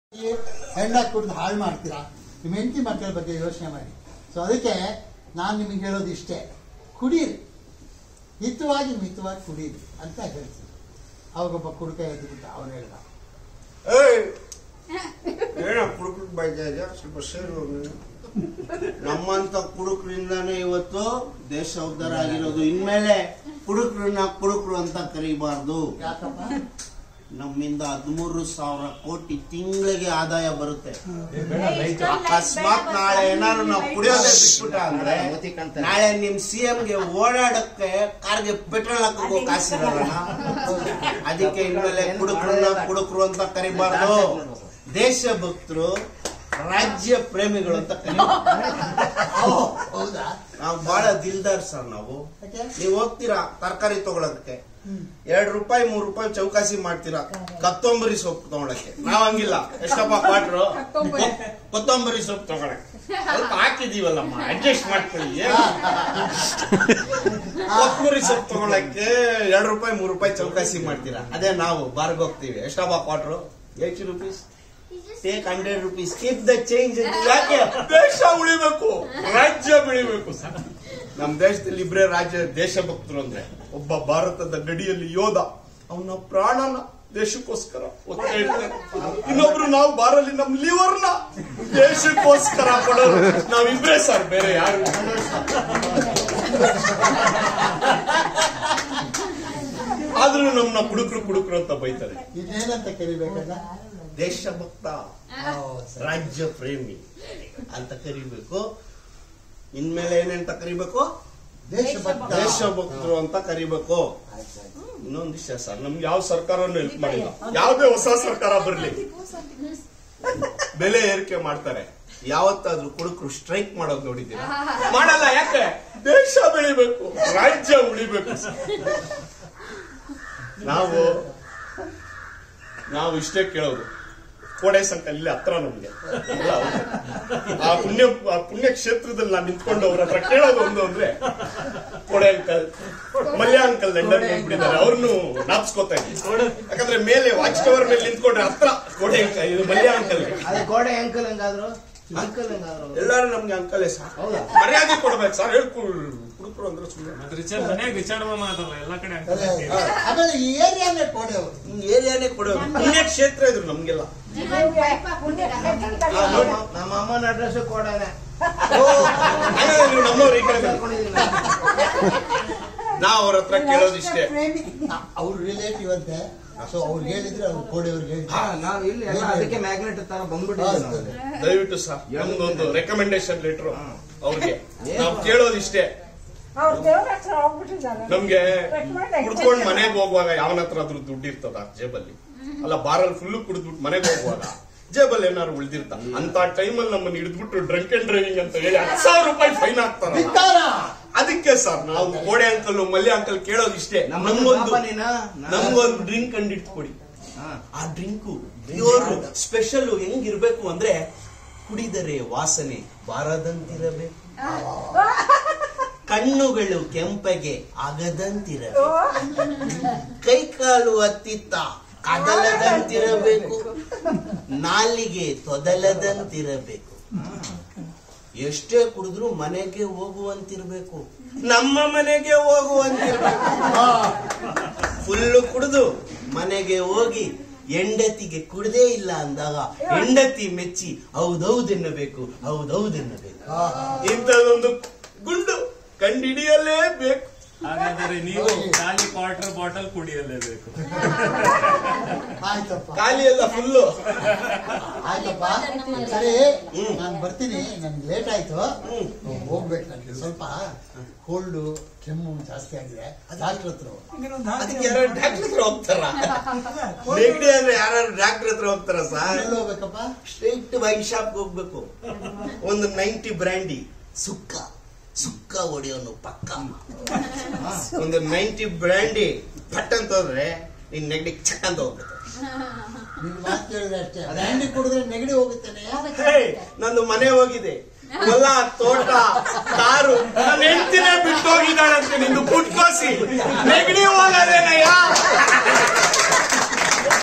ಹೆಣ್ಣಾಗಿ ಕುಡಿದು ಹಾಳು ಮಾಡ್ತೀರಾ ನಿಮ್ಮ ಹೆಂಡತಿ ಮಕ್ಕಳ ಬಗ್ಗೆ ಯೋಚನೆ ಮಾಡಿ ಸೊ ಅದಕ್ಕೆ ನಾನು ನಿಮಗೆ ಹೇಳೋದು ಇಷ್ಟೇ ಕುಡೀರಿ ಹಿತವಾಗಿ ಮಿತವಾಗಿ ಕುಡೀರಿ ಅಂತ ಹೇಳ್ತೀನಿ ಅವಾಗೊಬ್ಬ ಕುಡುಕ ಎದ್ದುಬಿಟ್ಟ ಅವನು ಹೇಳ್ದ ಏಯ್ ಏನೋ ಕುಡುಕ್ರಿಗೆ ಬೈತಾ ಇದೆಯಾ ಸ್ವಲ್ಪ ಸೇರು ನೀನು. ನಮ್ಮಂತ ಕುಡುಕರಿಂದಾನೇ ಇವತ್ತು ದೇಶ ಉದ್ಧಾರ ಆಗಿರೋದು ಇನ್ಮೇಲೆ ಕುಡುಕರನ್ನ ಕುಡುಕರು ಅಂತ ಕರೀಬಾರ್ದು ಯಾಕಪ್ಪ ನಮ್ಮಿಂದ ಹದಿಮೂರು ಸಾವಿರ ಕೋಟಿ ತಿಂಗಳಿಗೆ ಆದಾಯ ಬರುತ್ತೆ ಅಕಸ್ಮಾತ್ ನಾಳೆ ಏನಾದ್ರು ನಾವು ಕುಡಿಯೋದೇ ಬಿಟ್ಬಿಟ್ಟ ಅಂದ್ರೆ ನಾಳೆ ನಿಮ್ ಸಿ ಗೆ ಓಡಾಡಕ್ಕೆ ಕಾರ್ಗೆ ಪೆಟ್ರೋಲ್ ಹಾಕೋ ಕಾಸಿರಲ್ಲ ಅದಕ್ಕೆ ಇನ್ಮೇಲೆ ಕುಡುಕರನ್ನ ಕುಡುಕರು ಅಂತ ಕರಿಬಾರ್ದು ದೇಶಭಕ್ತರು ರಾಜ್ಯ ಪ್ರೇಮಿಗಳು ಅಂತ ಕರಿಬಾರ್ದು ಓ, ಹೌದಾ ನಾವು ಬಹಳ ದಿಲ್ದಾರ್ ಸರ್ ನಾವು ಯಾಕೆ ನೀವು ಹೋಗ್ತೀರಾ ತರಕಾರಿ ತಗೊಳೋದಕ್ಕೆ ಹ್ಮ್. ಎರಡ್ ರೂಪಾಯಿ ಮೂರ್ ರೂಪಾಯಿ ಚೌಕಾಸಿ ಮಾಡ್ತೀರಾ ಕತ್ತೊಂಬರಿ ಸೊಪ್ಪು ತಗೊಳಕ್ಕೆ ನಾವ್ ಹಂಗಿಲ್ಲ ಎಷ್ಟಪ್ಪ ಕ್ವಾಟ್ರು ಕೊತ್ತಂಬರಿ ಸೊಪ್ಪು ತಗೊಳಕ್ಕೆ ಸ್ವಲ್ಪ ಹಾಕಿದೀವಲ್ಲಮ್ಮ ಅಡ್ಜಸ್ಟ್ ಮಾಡ್ಕೊಳ್ಳಿ ಏನು? ಕೊತ್ತಂಬರಿ ಸೊಪ್ಪು ತಗೊಳಕ್ಕೆ ಎರಡ್ ರೂಪಾಯಿ ಮೂರ್ ರೂಪಾಯಿ ಚೌಕಾಸಿ ಮಾಡ್ತೀರಾ ಅದೇ ನಾವು ಬಾರ್ಗ್ ಹೋಗ್ತೀವಿ ಎಷ್ಟಪ್ಪ quarter eighty rupees take hundred rupees keep the change ಯಾಕೆ ದೇಶ ಉಳಿಬೇಕು ರಾಜ್ಯ ಬೆಳಿಬೇಕು ಸರ್ ನಮ್ ದೇಶದಲ್ಲಿ ಇಬ್ಬರೇ ರಾಜ್ಯ ದೇಶಭಕ್ತರು ಅಂದ್ರೆ ಒಬ್ಬ ಭಾರತದ ಗಡಿಯಲ್ಲಿ ಯೋಧ ಅವನ ಪ್ರಾಣನ ದೇಶಕ್ಕೋಸ್ಕರ ಒತ್ತೆ ಇಡ್ತಾನೆ. ಇನ್ನೊಬ್ರು ನಾವು ಬಾರಲ್ಲಿ ನಮ್ ಲಿವರ್ನ ದೇಶಕ್ಕೋಸ್ಕರ ಕೊಡೋರು ನಾವಿಬ್ರೇ ಸರ್ ಬೇರೆ ಯಾರು ಇಲ್ಲ. ಆದ್ರೂ ನಮ್ನ ಕುಡುಕ್ರು ಕುಡುಕ್ರು ಅಂತ ಬೈತಾರೆ ಇನ್ನೇನಂತ ಕರಿಬೇಕಲ್ಲ ದೇಶಭಕ್ತ ಓ, ಸರಿ. ರಾಜ್ಯ ಪ್ರೇಮಿ ಅಂತ ಕರಿಬೇಕು ಇನ್ಮೇಲೆ ಏನಂತ ಕರಿಬೇಕು ದೇಶಭಕ್ತ ದೇಶಭಕ್ತರು ಅಂತ ಕರಿಬೇಕು ಆಯ್ತು, ಆಯ್ತು. ಇನ್ನೊಂದು ವಿಷಯ ಸರ್ ನಮ್ಗೆ ಯಾವ ಸರ್ಕಾರನು ಹೆಲ್ಪ್ ಮಾಡಿಲ್ಲ ಯಾವ್ದೇ ಹೊಸ ಸರ್ಕಾರ ಬರ್ಲಿ ಬೆಲೆ ಏರಿಕೆ ಮಾಡ್ತಾರೆ ಯಾವತ್ತಾದ್ರೂ ಕುಡುಕರು ಸ್ಟ್ರೈಕ್ ಮಾಡೋದು ನೋಡಿದ್ದೀರಾ ಮಾಡಲ್ಲ ಯಾಕೆ ದೇಶ ಬೆಳಿಬೇಕು ರಾಜ್ಯ ಉಳಿಬೇಕು ಸರ್. ನಾವು ನಾವು ಇಷ್ಟೇ ಕೇಳೋದು ಕೋಡೆ ಸಂಕಲ್ ಇಲ್ಲಿ ಹತ್ರ ನಮ್ಗೆ ಇಲ್ಲ ಅವ್ರು. ಆ ಪುಣ್ಯ ಆ ಪುಣ್ಯ ಕ್ಷೇತ್ರದಲ್ಲಿ ನಾನು ನಿಂತ್ಕೊಂಡು ಅವ್ರ ಹತ್ರ ಕೇಳೋದು ಒಂದು ಅಂದ್ರೆ ಕೋಡೆ ಅಂಕಲ್ ಮಲ್ಯ ಅಂಕಲ್ ಲಂಡನ್ ಹೋಗ್ಬಿಟ್ಟಿದ್ದಾರೆ ಅವ್ರನ್ನು ನಾಪ್ಸ್ಕೋತಾ ಇದ್ದೀನಿ ಯಾಕಂದ್ರೆ ಮೇಲೆ ವಾಚ್ ಟವರ್ ಮೇಲೆ ನಿಂತ್ಕೊಂಡ್ರೆ ಹತ್ರ ಕೋಡೆ ಅಂಕಲ್ ಇದು ಮಲ್ಯ ಅಂಕಲ್ ಅದೇ ಗೋಡೆ ಅಂಕಲ್ ಹೆಂಗಾದ್ರು ಅಂಕಲ್ ಹೆಂಗಾದ್ರು ಎಲ್ಲಾರು ನಮ್ಗೆ ಅಂಕಲೇ ಸರ್ ಹೌದಾ? ಮರ್ಯಾದೆ ಕೊಡ್ಬೇಕು ಸರ್ ಹೇಳ್ಕೊಳ್ ಕುಡುಕರು ಅಂದ್ರೆ ಸುಮ್ಮನೆ ರಿಚರ್ಡ್ ಮನೆಯಾಗ ರಿಚರ್ಡ್ ಮಾಮ ಅದಲ್ಲ ಎಲ್ಲ ಕಡೆ ಅದೇ, ಅಂಕಲ್ ಆಮೇಲೆ ಈ ಏರಿಯಾನೇ ಕೋಡೆ ಅವರು ಏರಿಯಾನೇ ಕೊಡೋದು ಪುಣ್ಯ ಕ್ಷೇತ್ರ ಇದ್ರು ನಮ್ಗೆಲ್ಲ ಆ, ನಮ್ಮ- ನಮ್ಮ ಅಮ್ಮನ ಅಡ್ರೆಸ್ ಕೋಡನೆ ಹಂಗಾದ್ರೆ ನೀವು ನಮ್ಮವ್ರು ಈ ಕಡೆ ಬನ್ನಿ. ನಾವು ಅವ್ರ ಹತ್ರ ಕೇಳೋದಿಷ್ಟೇ ಅವ್ರ ರಿಲೇಟಿವ್ ಅಂತೆ ಸೊ ಅವ್ರು ಹೇಳಿದ್ರೆ ಅವ್ರು ಕೋಡೆಯವ್ರಿಗೆ ಹಾ, ಹೇಳಿದ್ರು ನಾವ್ ಇಲ್ಲಿ ಎಲ್ಲ ಅದಕ್ಕೆ ಮ್ಯಾಗ್ನೆಟ್ ತರ ಬಂದ್ಬಿಟ್ಟಿದ್ದೀವಿ ನಾವು ಇಲ್ಲಿ. ದಯವಿಟ್ಟು ಸರ್ ನಮ್ದೊಂದು ರೆಕಮೆಂಡೇಶನ್ ಲೆಟರ್ ಅವ್ರಿಗೆ ನಾವು ಕೇಳೋದಿಷ್ಟೇ ಅವ್ರ ದೇವ್ರ ಹತ್ರ ಹೋಗ್ಬಿಟ್ಟಿದ್ದಾರೆ ನಮ್ಗೆ ಕುಡ್ಕೊಂಡ್ ಮನೆಗೆ ಹೋಗುವಾಗ ಯಾವನ ಹತ್ರ ಅದ್ರ ದುಡ್ಡು ಇರ್ತದ ಜೇಬಲ್ಲಿ ಅಲ್ಲ ಬಾರಲ್ಲಿ ಫುಲ್ ಕುಡಿದ್ಬಿಟ್ಟು ಮನೆಗೆ ಹೋಗುವಾಗ ಜೇಬಲ್ಲಿ ಏನಾದ್ರು ಉಳ್ದಿರ್ತ ಅಂತ ಟೈಮಲ್ಲಿ ನಮ್ಮನ್ನ ಹಿಡಿದ್ಬಿಟ್ಟು ಡ್ರಂಕ್ ಅಂಡ್ ಡ್ರೈವಿಂಗ್ ಅಂತ ಹೇಳಿ ಹತ್ತು ಸಾವಿರ ರೂಪಾಯಿ ಫೈನ್ ಹಾಕ್ತಾರ ಬಿಟ್ಟಾರ ಅದಕ್ಕೆ ಸರ್ ನಾವು ಕೋಡೆ ಅಂಕಲ್ ಮಲ್ಯ ಅಂಕಲ್ ಕೇಳೋದಿಷ್ಟೇ ನಮ್ಮ ನಮ್ಗೊಂದು ಪಾಪ ನೀನ? ನಾ- ನಮ್ಗೊಂದು ಡ್ರಿಂಕ್ ಕಂಡಿಟ್ಟು ಕೊಡಿ ಹಾ. ಆ ಡ್ರಿಂಕು ಪ್ಯೂರ್ ಸ್ಪೆಷಲ್ ಹೆಂಗಿರ್ಬೇಕು ಅಂದ್ರೆ ಕುಡಿದರೆ ವಾಸನೆ ಬಾರದಂತಿರಬೇಕು ಕಣ್ಣುಗಳು ಕೆಂಪಗೆ ಆಗದಂತಿರಬೇಕು ಕೈಕಾಲು ಅತ್ತಿತ್ತ ಕದಲದಂತಿರಬೇಕು ನಾಲಿಗೆ ತೊದಲದಂತಿರಬೇಕು ಎಷ್ಟೇ ಕುಡಿದ್ರು ಮನೆಗೆ ಹೋಗುವಂತಿರ್ಬೇಕು ನಮ್ಮ ಮನೆಗೆ ಹೋಗುವಂತಿರ್ಬೇಕು ಫುಲ್ಲು ಕುಡಿದು ಮನೆಗೆ ಹೋಗಿ ಹೆಂಡತಿಗೆ ಕುಡದೇ ಇಲ್ಲ ಅಂದಾಗ ಹೆಂಡತಿ ಮೆಚ್ಚಿ ಹೌದೌದೆನ್ನಬೇಕು ಹೌದೌದೆನ್ನಬೇಕು ಇಂಥದೊಂದು ಗುಂಡು ಕಂಡಿಡಿಯಲೇಬೇಕು ಹಾಗಾದರೆ ನೀವು ಖಾಲಿ ಕ್ವಾರ್ಟರ್ ಬಾಟಲ್ ಕುಡಿಯಲೇಬೇಕು ಆಯ್ತಪ್ಪ ಖಾಲಿ ಎಲ್ಲ ಫುಲ್ಲು ಆಯ್ತಪ್ಪ ಸರಿ ಹ್ಮ್. ನಾನು ಬರ್ತೀನಿ ನನ್ಗೆ ಲೇಟ್ ಆಯ್ತು ಹೋಗ್ಬೇಕು ನನಗೆ ಸ್ವಲ್ಪ ಕೋಲ್ಡು ಕೆಮ್ಮು ಜಾಸ್ತಿ ಆಗಿದೆ ಡಾಕ್ಟರ್ ಹತ್ರ ಹೋಗು. ಅದಕ್ಕೆ ಯಾರು ಡಾಕ್ಟರ್ ಹತ್ರ ಹೋಗ್ತಾರ ನೆಗಡಿ ಅಂದ್ರೆ ಯಾರು ಡಾಕ್ಟರ್ ಹತ್ರ ಹೋಗ್ತಾರ ಸರ್ ಎಲ್ಲಿ ಹೋಗ್ಬೇಕಪ್ಪ ಸ್ಟ್ರೈಟ್ ವೈನ್ ಶಾಪ್ ಹೋಗ್ಬೇಕು ಒಂದು ನೈಂಟಿ ಬ್ರ್ಯಾಂಡಿ ಸುಕ್ಕ ಸುಕ್ಕ ಹೊಡೆಯೋನು ಪಕ್ಕ ಒಂದು ನೈಂಟಿ ಬ್ರ್ಯಾಂಡಿ ಪಟ್ ಅಂತ ಹೋದ್ರೆ ನಿನ್ ನೆಗಡಿ ಚಕ್ ಅಂತ ಹೋಗ್ಬೇಕು ನಿನ್ ಮಾತು ಕೇಳಿದ್ರೆ ಅಷ್ಟೇ ಬ್ರ್ಯಾಂಡಿ ಕುಡಿದ್ರೆ ನೆಗಡಿ ಹೋಗುತ್ತೇನೆ ಹೇ, ನಂದು ಮನೆ ಹೋಗಿದೆ ಹೊಲ ತೋಟ ಕಾರು ನನ್ನ ಹೆಂಡತಿನೇ ಬಿಟ್ಟು ಹೋಗಿದ್ದಾಳಂತೆ ನಿಂದು ಪುಟ್ಕೋಸಿ ನೆಗಡಿ ಹೋಗದೇನಯ್ಯ